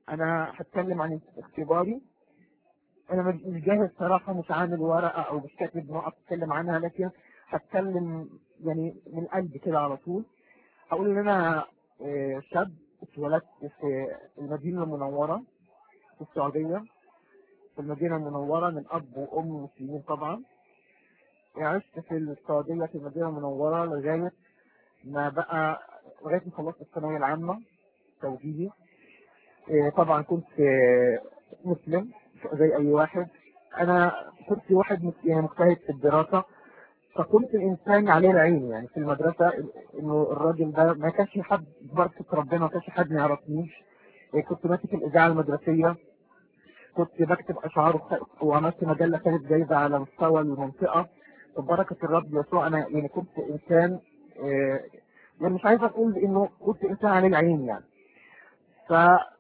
انا هتكلم عن اختباري انا مش جاهز صراحة مش عامل ورقة او مش كاتب نقط اتكلم عنها لكن هتكلم يعني من قلبي كده على طول هقول ان انا آه، شاب اتولدت في المدينة المنورة في السعودية في المدينة المنورة من اب وام مسلمين طبعا عشت في السعودية في المدينة المنورة لغاية ما بقى لغاية ما خلصت الثانوية العامة توجيهي آه، طبعا كنت آه، مسلم زي اي واحد انا كنت واحد مت- يعني مجتهد في الدراسة فكنت انسان عليه العين يعني في المدرسة انه الراجل ده ما كانش حد بركة ربنا ما كانش حد ما يعرفنيش إيه، كنت ماسك الاذاعة المدرسية كنت بكتب اشعار وخ- وعملت مجلة خدت جايزة على مستوى المنطقة ببركة الرب يسوع انا يعني كنت انسان آه، يعني مش عايز اقول انه كنت انسان عليه العين يعني ف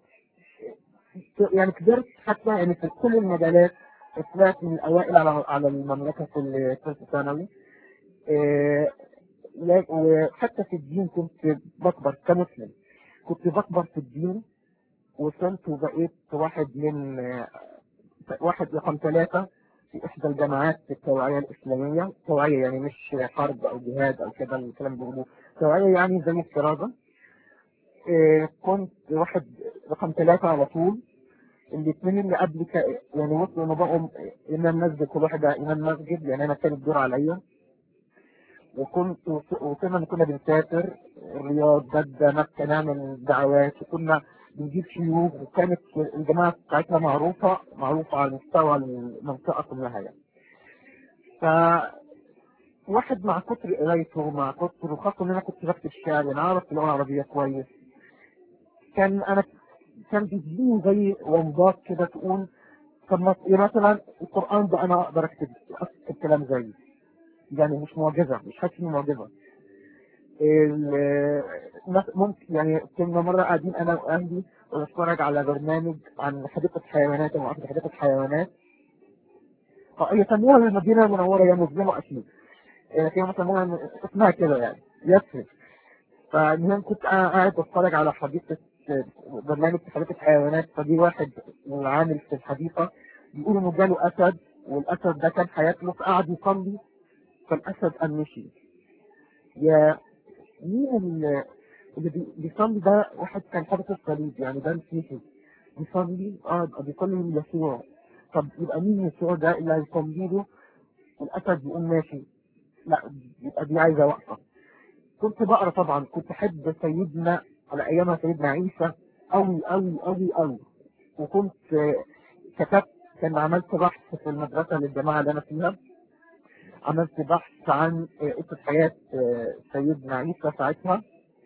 يعني كبرت حتى يعني في كل المجالات طلعت من الاوائل على على المملكه في الثالث ثانوي إيه، لا- وحتى في الدين كنت بكبر كمسلم كنت بكبر في الدين وصلت وبقيت واحد من آه، واحد رقم ثلاثة في إحدى الجامعات في التوعية الإسلامية توعية يعني مش حرب أو جهاد أو كده الكلام ده بيقولوه توعية يعني زي الكرازة إيه، كنت واحد رقم ثلاثة على طول الاثنين اللي قبل ك... يعني وصلوا انه بقوا امام مسجد كل واحد بقى امام مسجد يعني انا كان الدور عليا وكنت وص- وصلنا ان كنا بنسافر الرياض جدة مكة نعمل دعوات وكنا بنجيب شيوخ وكانت الجماعة بتاعتنا معروفة معروفة على مستوى المنطقة كلها يعني ف واحد مع كتر قرايته مع كتر وخاصة ان انا كنت بكتب شعر انا اعرف اللغة العربية كويس كان انا كان بيجيني زي ومضات كده تقول طب ما إيه مثلا القرآن ده أنا أقدر أكتب أكتب كلام زيه يعني مش معجزة مش حاسس إنه معجزة ال- مث- ممكن يعني كنا مرة قاعدين أنا وأهلي ونتفرج على برنامج عن حديقة حيوانات أو عن حديقة حيوانات اه يسموها المدينة المنورة يا مظلمة أكيد آه، كانوا يسموها اسمها كده يعني يسرب فالمهم كنت أنا قاعد بتفرج على حديقة برنامج في حديقة حيوانات فدي واحد عامل في الحديقة بيقول إنه جاله أسد والأسد ده كان هياكله فقعد يصلي فالأسد قام مشي يا مين ال- اللي بي- بيصلي ده واحد كان حاطط الصليب يعني ده مسيحي بيصلي اه يبقى بيصلي من يسوع طب يبقى مين يسوع ده اللي هيصلي له الأسد يقوم ماشي لا يبقى دي عايزة وقفة كنت بقرا طبعا كنت احب سيدنا على ايامها سيدنا عيسى قوي قوي قوي قوي وكنت آه، كتبت كان عملت بحث في المدرسه للجماعه اللي انا فيها عملت بحث عن آه، قصه حياه آه، سيدنا عيسى ساعتها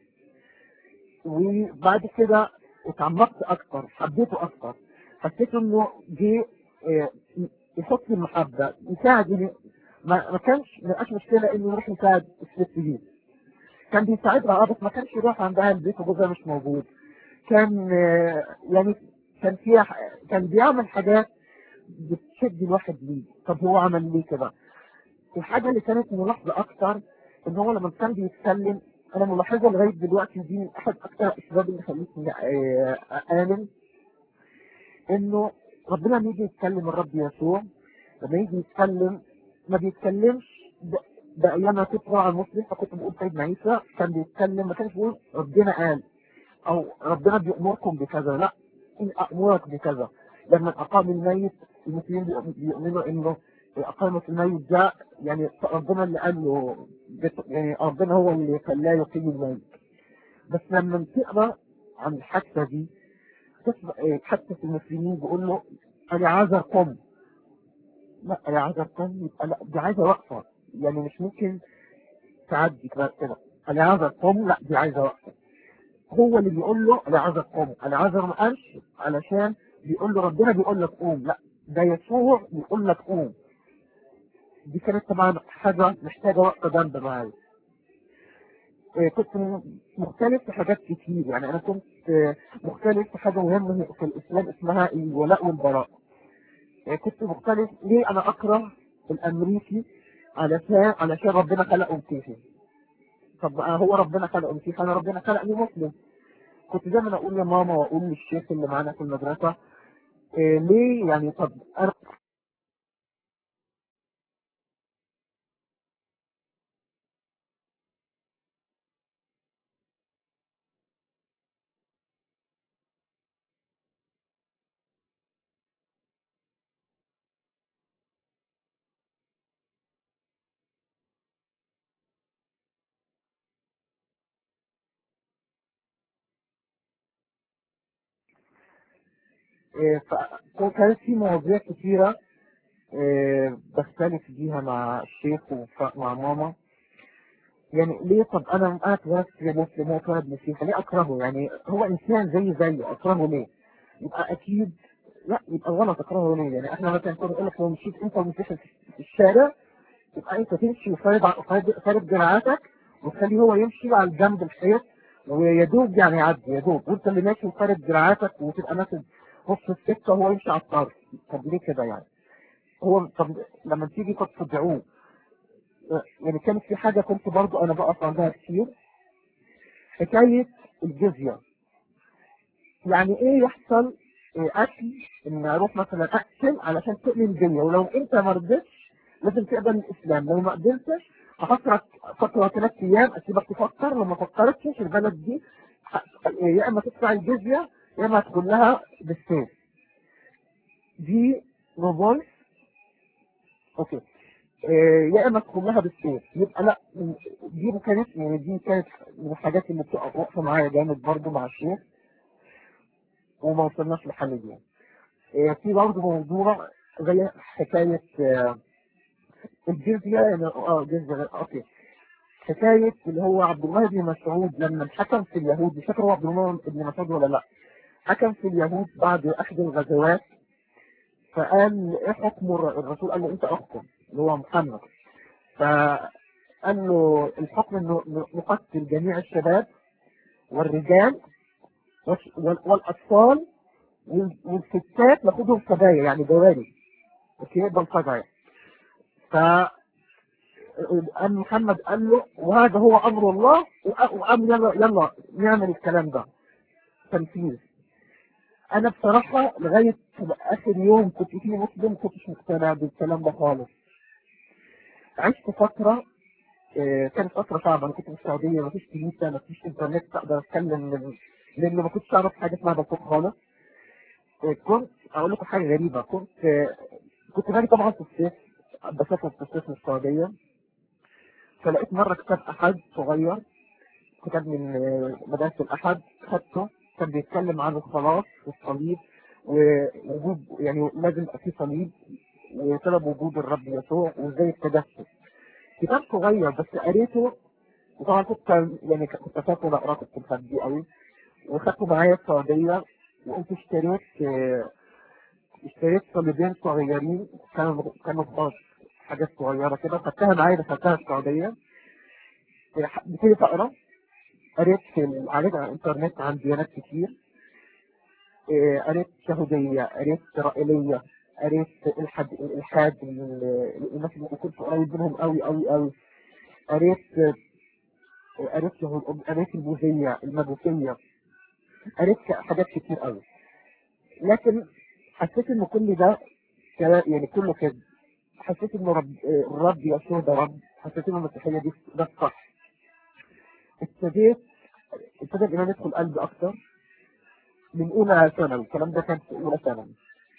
وبعد كده اتعمقت اكتر حبيته اكتر حسيت انه جه آه، يحط لي المحبه يساعدني ما ما كانش ما بقاش مشكله انه يروح يساعد الست دي كان بيساعدها اه بس ما كانش يروح عندها البيت وجوزها مش موجود كان آه، يعني كان فيها ح- كان بيعمل حاجات بتشد الواحد ليه طب هو عمل ليه كده الحاجة اللي كانت ملاحظة أكتر إن هو لما كان بيتكلم أنا ملاحظة لغاية دلوقتي دي من أحد أكتر الأسباب اللي خلتني آه، آمن إنه ربنا لما يجي يتكلم الرب يسوع لما يجي يتكلم ما بيتكلمش ب- بأيام أنا كنت راعي المسلم فكنت بقول سيدنا عيسى كان بيتكلم ما كانش بيقول ربنا قال أو ربنا بيأمركم بكذا لا إن أأمرك بكذا لما أقام الميت المسلمين بيؤم- بيؤمنوا إنه إقامة الميت ده يعني ربنا اللي قال له بت- يعني ربنا هو اللي خلاه يقيم الميت بس لما تقرا عن الحادثة دي تسمع إيه، حتى في المسلمين بيقول له أنا عايز قم لا أنا عايز قم يبقى لا دي عايزة وقفة يعني مش ممكن تعدي كده كده أنا عايز قم لا دي عايزة وقفة هو اللي بيقول له انا عايز قوم انا عايز ما قالش علشان بيقول له ربنا بيقول لك قوم لا ده يسوع بيقول لك قوم دي كانت طبعا حاجة محتاجة وقت جنب معايا إيه، كنت م- مختلف في حاجات كتير يعني انا كنت آه، مختلف في حاجة مهمة في الاسلام اسمها الولاء والبراء إيه، كنت مختلف ليه انا اكره الامريكي علشان علشان ربنا خلقه مسيحي طب آه، هو ربنا خلقه مسيحي انا ربنا خلقني مسلم كنت دايما اقول لماما واقول للشيخ اللي معانا في المدرسه إيه ليه يعني طب انا إيه فكانت في مواضيع كتيرة إيه بختلف بيها مع الشيخ ومع ماما يعني ليه طب انا انا اتولدت مسلم هو اتولد مسيحي ليه اكرهه يعني هو انسان زي زي اكرهه ليه؟ يبقى اكيد لا يبقى غلط اكرهه ليه؟ يعني احنا مثلا كنا نقول لك لو مشيت انت ومسيحي في الشارع يبقى انت تمشي وفارد فارد دراعاتك وتخليه هو يمشي على الجنب الحيط ويدوب يعني يعدي يدوب وانت اللي ماشي وفارد دراعاتك وتبقى ماسك نص السكه وهو يمشي على الطرف طب ليه كده يعني؟ هو طب لما تيجي قد تدعوه يعني كانت في حاجة كنت برضو أنا بقف عندها كتير حكاية الجزية يعني إيه يحصل إيه أكل إن أروح مثلا أقتل علشان تؤمن بيا ولو أنت ما رضيتش لازم تقبل الإسلام لو ما قبلتش هحصرك فترة ثلاث أيام أسيبك تفكر لو ما فكرتش البلد دي يا إما تدفع الجزية يا إما تدخل لها بالسيف دي روبويس أوكي يا اما تدخل لها بالسيف يبقى لا دي كانت يعني دي كانت من الحاجات اللي بتبقى واقفه معايا جامد برضه مع الشيخ وما وصلناش لحل دي في برضه موضوع زي حكايه الجزيه يعني اه جزيه اوكي حكايه اللي هو عبد الله بن مسعود لما حكم في اليهود مش فاكر هو عبد الله بن مسعود ولا لا حكم في اليهود بعد احد الغزوات فقال ايه حكم الرسول قال له انت احكم اللي هو محمد فقال له الحكم انه نقتل جميع الشباب والرجال والاطفال والستات ناخدهم سبايا يعني جواري اوكي بلطجة ف قال محمد قال له وهذا هو امر الله وقام يلا يلا نعمل الكلام ده تنفيذ انا بصراحة لغاية اخر يوم كنت فيه مسلم كنتش مقتنع بالكلام ده خالص عشت فترة كانت فترة صعبة أنا كنت في السعودية مفيش كنيسة مفيش إنترنت أقدر أتكلم لأن ما كنتش أعرف حاجة اسمها بلطوط خالص كنت أقول لكم حاجة غريبة كنت كنت باجي طبعا في الصيف بسافر في الصيف من السعودية فلقيت مرة كتاب أحد صغير كتاب من مدرسة الأحد خدته كان بيتكلم عن الخلاص والصليب ووجود يعني لازم يبقى في صليب وسبب وجود الرب يسوع وازاي التجسد كتاب صغير بس قريته وطبعا كنت يعني كنت فاكر اقراه كنت مخبي قوي وخدته معايا السعوديه وقمت اشتريت اشتريت صليبين صغيرين كانوا كانوا خاص حاجات صغيره كده خدتها معايا دخلتها السعوديه ابتديت اقرا قريت في قريت على الانترنت عن ديانات كتير قريت شهوديه قريت اسرائيليه قريت الحد الالحاد الناس اللي كنت قريب منهم قوي قوي قوي قريت قريت قريت البوذيه المجوسيه قريت حاجات كتير قوي لكن حسيت ان كل ده يعني كله كده حسيت ان رب الرب يسوع ده رب حسيت ان المسيحيه دي ده الصح ابتديت ابتدى الايمان يدخل قلبي اكتر من اولى ثانوي الكلام ده كان في اولى ثانوي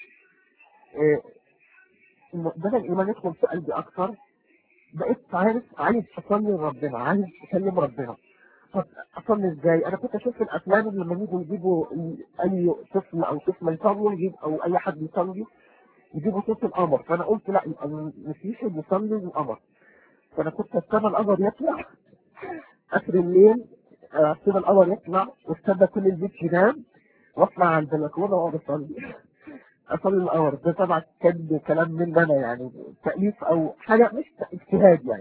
بدأ الإيمان يدخل في قلبي أكتر بقيت عارف عايز أصلي لربنا عايز أكلم ربنا طب أصلي إزاي؟ أنا كنت أشوف في الأفلام اللي لما يجوا يجيبوا أي طفل أو طفلة يصلوا يجيب أو أي حد يصلي يجيبوا صوت القمر فأنا قلت لا يبقى المسيحي بيصلي للقمر فأنا كنت أستنى القمر يطلع آخر الليل أستنى القمر يطلع واستنى كل البيت ينام وأطلع على البلكونة وأقعد أصلي اصلي الامر ده طبعا كان كلام من انا يعني تاليف او حاجه مش اجتهاد يعني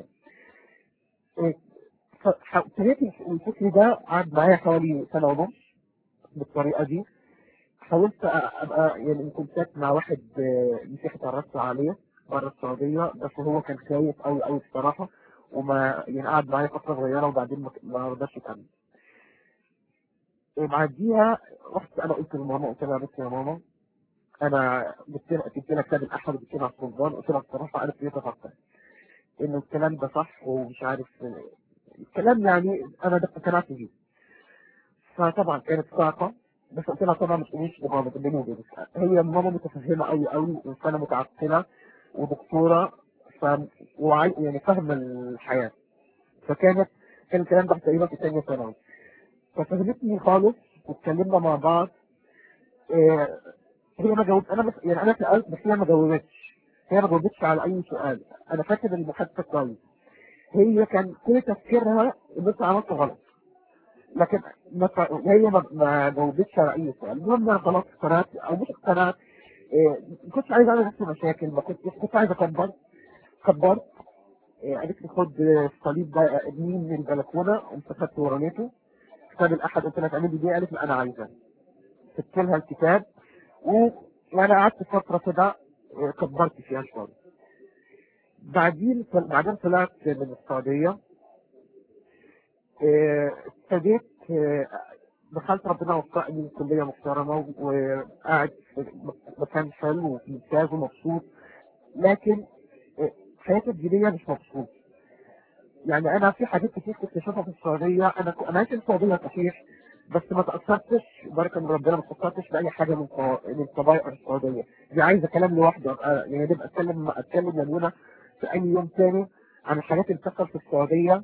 ابتديت الفكر ده قعد معايا حوالي سنه ونص بالطريقه دي حاولت ابقى يعني ان كنت مع واحد مسيحي اتعرفت عليه بره السعوديه بس هو كان خايف قوي قوي بصراحه وما يعني قعد معايا فتره صغيره وبعدين ما رضاش يكمل بعديها رحت انا قلت لماما قلت لها بس يا ماما انا جبت لها جبت لها كتاب الاحد وجبت لها السلطان قلت لها بصراحه انا ابتديت افكر ان الكلام ده صح ومش عارف الكلام يعني انا ده اقتنعت بيه فطبعا كانت صعقه بس قلت لها طبعا ما تقوليش لماما بيني وبينك هي ماما متفهمه قوي قوي وانسانه متعقله ودكتوره ف وعي... يعني فاهمه الحياه فكانت كان الكلام ده تقريبا في ثانيه ثانوي ففهمتني خالص واتكلمنا مع بعض إيه هي ما جاوبت انا بس يعني انا سالت بس هي ما جاوبتش هي ما جاوبتش على اي سؤال انا فاكر المحادثه كويس هي كان كل تفكيرها ان انت عملت غلط لكن ما ف... هي ما, ما جاوبتش على اي سؤال المهم انا خلاص اقتنعت او مش اقتنعت إيه ما كنتش عايز اعمل نفسي مشاكل ما كنتش كنت عايز اكبر كبرت إيه قالت لي خد الصليب ده ارميه من البلكونه قمت خدته ورميته كتاب الاحد قلت لها تعملي دي قالت لي انا عايزه سبت لها الكتاب و... وانا قعدت فتره كده إيه كبرت فيها شويه بعدين بعدين طلعت من السعوديه ابتديت دخلت ربنا وفقني كلية محترمة وقاعد في مكان حلو وفي ممتاز ومبسوط لكن حياتي الدينية مش مبسوط يعني أنا في حاجات كتير كنت أشوفها في السعودية أنا ك... أنا عايش في السعودية صحيح بس ما تأثرتش بركة من ربنا ما تأثرتش بأي حاجة من من طبائع السعودية دي عايزة كلام لوحده أبقى يعني نبقى أتكلم أتكلم يا في أي يوم تاني عن الحاجات اللي بتحصل في السعودية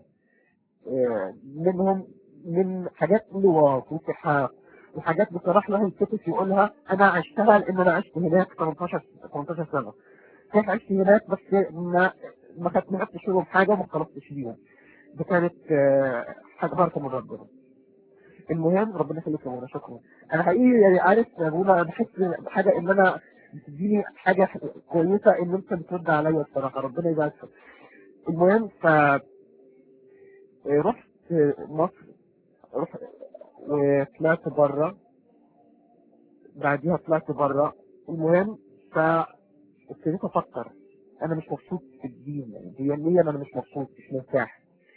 منهم من حاجات لواط وسحاق وحاجات بصراحة له الكتف يقولها أنا عشتها لأن أنا عشت هناك 18 18 سنة كيف عشت هناك بس ما ما كانت ما فيهم حاجة وما اختلطتش بيهم دي كانت حاجة باركة من ربنا المهم ربنا يخليك يا منى شكرا انا حقيقي يعني عارف يا منى انا بحس بحاجه ان انا بتديني حاجه كويسه ان انت بترد عليا الصراحه ربنا يبارك المهم ف رحت مصر رحت وطلعت بره بعديها طلعت بره المهم فابتديت افكر انا مش مبسوط في الدين يعني دينيا انا مش مبسوط مش مرتاح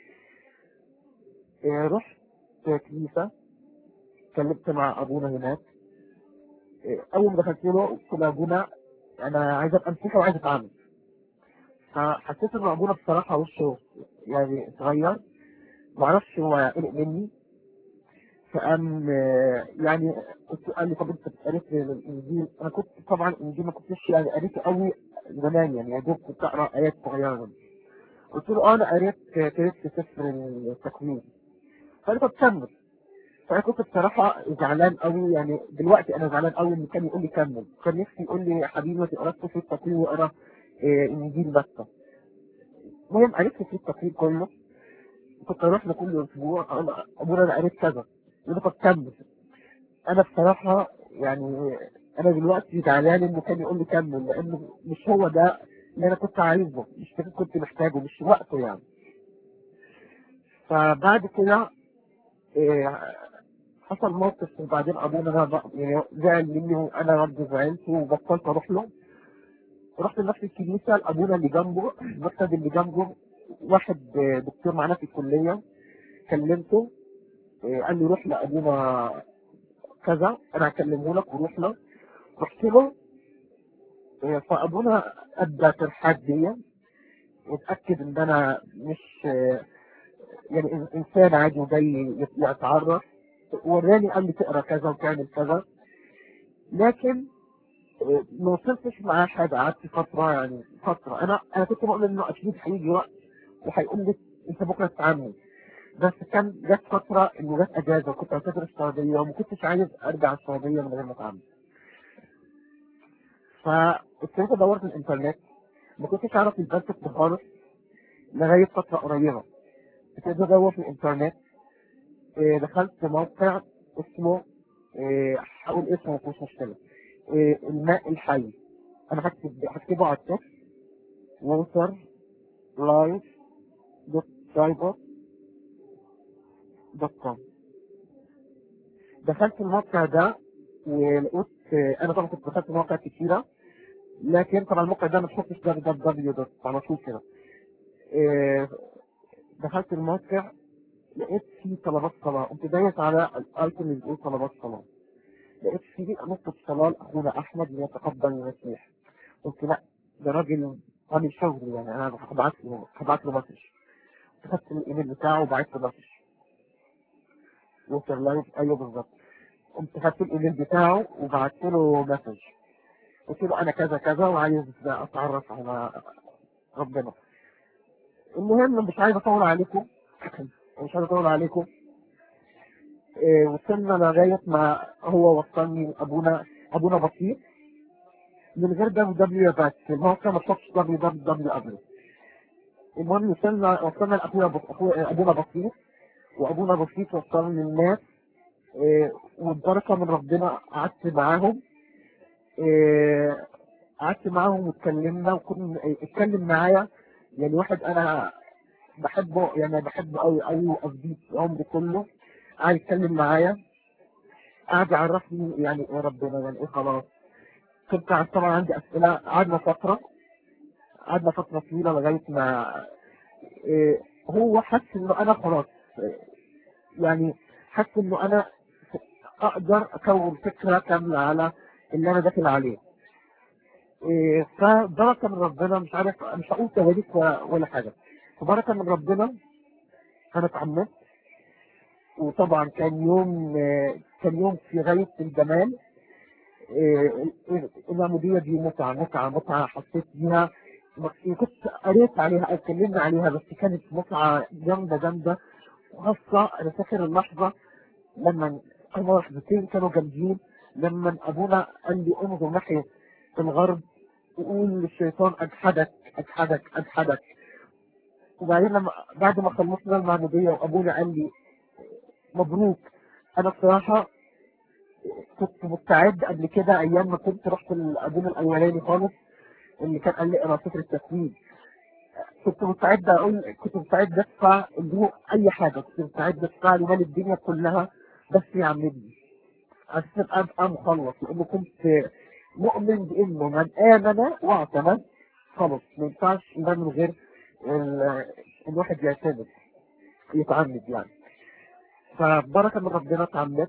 رحت كنيسه اتكلمت مع ابونا هناك اول ما دخلت له قلت له ابونا انا عايز ابقى مسيحي وعايز اتعامل فحسيت ان ابونا بصراحه وشه يعني اتغير معرفش هو قلق مني فقام يعني قلت قال لي طب انت قريت الانجيل انا كنت طبعا الانجيل ما كنتش يعني قريته قوي زمان يعني يا دوب كنت اقرا ايات صغيره قلت له اه انا قريت قريت في سفر التكوين فقال لي طب كمل فانا كنت بصراحه زعلان قوي يعني دلوقتي انا زعلان قوي ان كان يقول لي كمل كان نفسي يقول لي يا حبيبي ما تقراش سفر التكوين واقرا انجيل بس المهم قريت سفر التكوين كله كنت اروح له كل اسبوع اقول ابونا انا قريت كذا يقول طب كمل انا بصراحه يعني انا دلوقتي زعلان انه كان يقول لي كمل لانه مش هو ده اللي انا كنت عايزه مش ده كنت محتاجه مش وقته يعني فبعد كده إيه حصل موقف وبعدين ابونا انا يعني زعل مني وانا برضه زعلت وبطلت اروح له رحت لنفس الكنيسه لابونا اللي جنبه المكتب اللي جنبه واحد دكتور معانا في الكليه كلمته قال لي روح لابونا كذا انا هكلمه لك وروح له رحت له فابونا ادى ترحاب ليا واتاكد ان انا مش يعني انسان عادي وجاي يتعرف وراني قال لي تقرا كذا وتعمل كذا لكن ما وصلتش معاه حاجه قعدت فتره يعني فتره انا انا كنت بقول انه اكيد هيجي وقت وهيقول لي انت بكره تتعامل بس كان جت فتره انه جت اجازه وكنت هسافر السعوديه وما كنتش عايز ارجع السعوديه من غير ما اتعامل فابتديت ادور في الانترنت ما كنتش اعرف البنك ده خالص لغايه فتره قريبه ابتديت ادور في الانترنت دخلت موقع اسمه هقول اسمه مفيش مشكله الماء الحي انا هكتب هكتبه على التكست ووتر لايف دوت سايبر دوت كوم دخلت الموقع ده ولقيت انا طبعا كنت دخلت مواقع كتيرة لكن طبعا الموقع ده ما تحطش www دوت على طول كده دخلت الموقع لقيت في طلبات صلاة قمت دايس على الايكون اللي بيقول طلبات صلاة لقيت في نقطة صلاة لأخونا أحمد ليتقبل المسيح قلت لا ده راجل عامل شغل يعني أنا هبعت له هبعت له مسج خدت الإيميل بتاعه وبعت له مسج ووتر لايف أيوه بالظبط قمت خدت الإيميل بتاعه وبعت له مسج قلت له أنا كذا كذا وعايز أتعرف على ربنا المهم مش عايز أطول عليكم مش عايز أطول عليكم إيه، وصلنا لغاية ما هو وصلني أبونا أبونا بسيط من غير دبليو دبليو بس الموقع ما شافش دبليو دبليو دبليو قبله المهم وصلنا وصلنا لأبونا بس أخويا- أبونا بسيط وأبونا بسيط وصلني للناس إيه، والبركة من ربنا قعدت معاهم إيه، قعدت معاهم واتكلمنا وكنا اتكلم معايا يعني واحد أنا بحبه يعني بحبه أوي أوي وأفديه عمري كله قعد يتكلم معايا قعد يعرفني يعني ايه ربنا يعني ايه خلاص كنت قاعد طبعا عندي اسئله قعدنا فتره قعدنا فتره طويله لغايه ما إيه هو حس انه انا خلاص إيه يعني حس انه انا اقدر اكون فكره كامله على اللي انا داخل عليه إيه فبركه من ربنا مش عارف مش هقول تواريخ ولا ولا حاجه فبركه من ربنا انا اتعمدت وطبعا كان يوم آه، كان يوم في غايه الجمال آه، العمودية دي متعة متعة متعة حسيت بيها كنت قريت عليها أو اتكلمنا عليها بس كانت متعة جامدة جامدة وخاصة أنا فاكر اللحظة لما هما لحظتين كانوا جامدين لما أبونا قال لي انظر ناحية الغرب وقول للشيطان أجحدك أجحدك أجحدك وبعدين لما بعد ما خلصنا المعمودية وأبونا قال لي مبروك أنا بصراحة كنت مستعد قبل كده ايام ما كنت رحت الابون الاولاني خالص اللي كان قال لي انا فكره التسليم كنت مستعد اقول كنت مستعد ادفع اللي هو اي حاجه كنت مستعد ادفع لي مال الدنيا كلها بس يعملني عشان ابقى ابقى مخلص لانه كنت مؤمن بانه من امن واعتمد خلاص ما ينفعش يبقى من غير ال- الواحد يعتمد يتعمد يعني فبركه من ربنا اتعمدت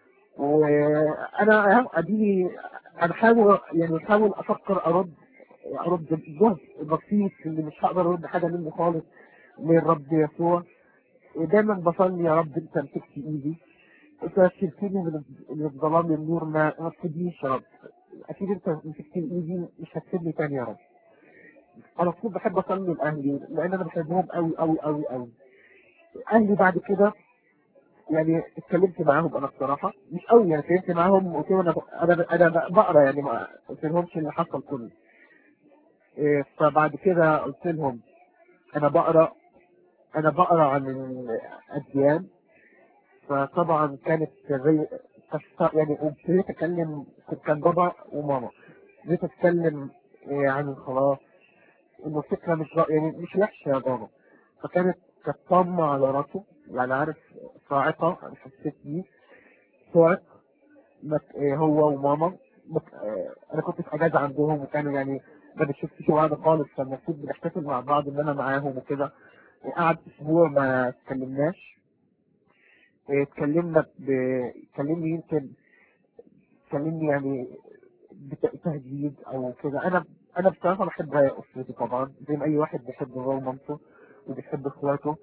وانا اديني انا بحاول يعني بحاول افكر ارد ارد جزء بسيط اللي مش هقدر ارد حاجه منه خالص من رب يسوع ودايما بصلي يا رب انت مسكت ايدي انت شلتني من من الظلام للنور ما ما تسيبنيش يا رب اكيد انت مسكت ايدي مش هتسيبني تاني يا رب انا كنت بحب اصلي لاهلي لان انا بحبهم قوي قوي قوي قوي اهلي بعد كده يعني اتكلمت معاهم انا بصراحه مش قوي يعني اتكلمت معاهم وقلت لهم انا انا انا بقرا يعني ما قلت لهمش اللي حصل كله إيه، فبعد كده قلت لهم انا بقرا انا بقرا عن الاديان فطبعا كانت زي قصة- يعني ابتديت اتكلم كنت كان بابا وماما ابتديت اتكلم إيه، عن الخلاص انه الفكره مش غ- يعني مش وحشه يا بابا فكانت كانت طامه على راسه يعني عارف صاعقه انا حسيت بيه صاعق مت- إيه، هو وماما مت- آه، انا كنت في اجازه عندهم وكانوا يعني ما بنشوفش بعض خالص فالمفروض بنحتفل مع بعض ان انا معاهم وكده قعد اسبوع ما اتكلمناش إيه، اتكلمنا ب... اتكلمني يمكن اتكلمني يعني بتهديد او كده انا انا بصراحه بحب اسرتي طبعا زي ما اي واحد بيحب باباه ومامته وبيحب اخواته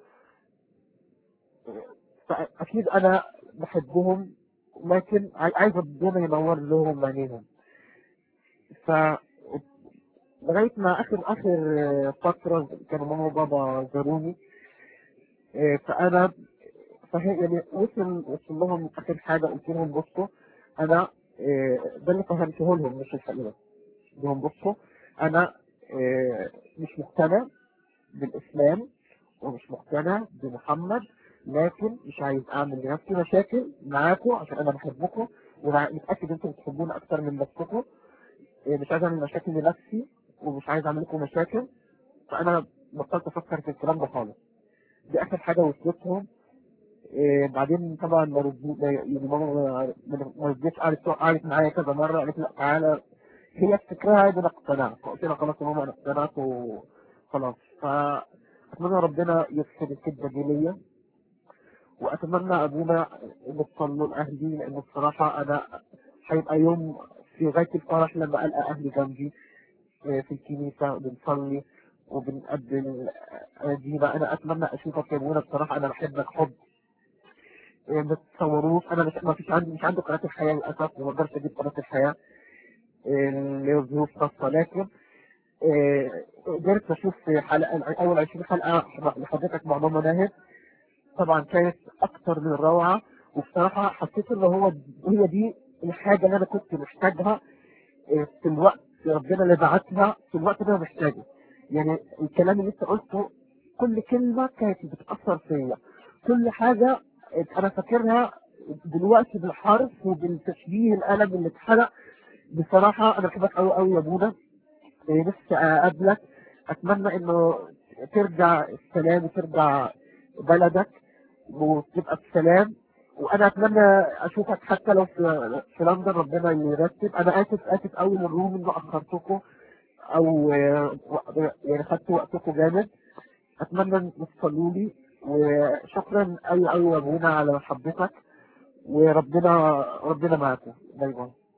فاكيد انا بحبهم لكن عاي- عايز ربنا ينور لهم عينيهم ف لغايه ما اخر اخر فتره كانوا ماما وبابا زاروني إيه، فانا فهي يعني وصل وصل لهم اخر حاجه قلت لهم بصوا انا إيه، ده اللي فهمته لهم مش الحقيقه قلت لهم بصوا انا إيه، مش مقتنع بالاسلام ومش مقتنع بمحمد لكن مش عايز اعمل لنفسي مشاكل معاكم عشان انا بحبكم ومتاكد انتم بتحبوني اكتر من نفسكم إيه، مش عايز اعمل مشاكل لنفسي ومش عايز اعمل لكم مشاكل فانا بطلت افكر في الكلام ده خالص دي اخر حاجه وصلتهم إيه بعدين طبعا ما ردوا ما- يعني ماما ما- ما ما ردتش قعدت قعدت معايا كذا مره قالت لا تعالى هي فكرها عادي انا اقتنعت فقلت لها خلاص يا ماما انا اقتنعت وخلاص فاتمنى ربنا يغفر الكذبه دي ليا واتمنى ابونا ان تصلوا لاهلي لان الصراحه انا هيبقى يوم في غايه الفرح لما القى اهلي جنبي آه، في الكنيسه بنصلي وبنقدم دينا انا اتمنى اشوفك يا ابونا بصراحه انا بحبك حب آه، ما تتصوروش انا مش ما فيش عندي مش عندي قناه الحياه للاسف وما اقدرش اجيب قناه الحياه آه، لظروف خاصه لكن آه، قدرت اشوف في حلقه اول 20 حلقه لحضرتك مع ماما ناهد طبعا كانت اكتر من روعه وبصراحه حسيت ان هو هي دي الحاجه اللي انا كنت محتاجها آه، في الوقت ربنا اللي بعتها في الوقت اللي انا محتاجه يعني الكلام اللي انت قلته كل كلمه كانت بتاثر فيا كل حاجه انا فاكرها دلوقتي بالحرف وبالتشبيه القلم اللي اتحرق بصراحه انا بحبك قوي قوي يا ابونا إيه، نفسي اقابلك اتمنى انه ترجع السلام وترجع بلدك وتبقى بسلام وانا اتمنى اشوفك حتى لو في في لندن ربنا يرتب انا اسف اسف قوي للروم انه اخرتكم او آه، يعني خدت وقتكم جامد اتمنى ان تصلوا لي وشكرا قوي قوي يا ابونا على محبتك وربنا ربنا معاكم باي باي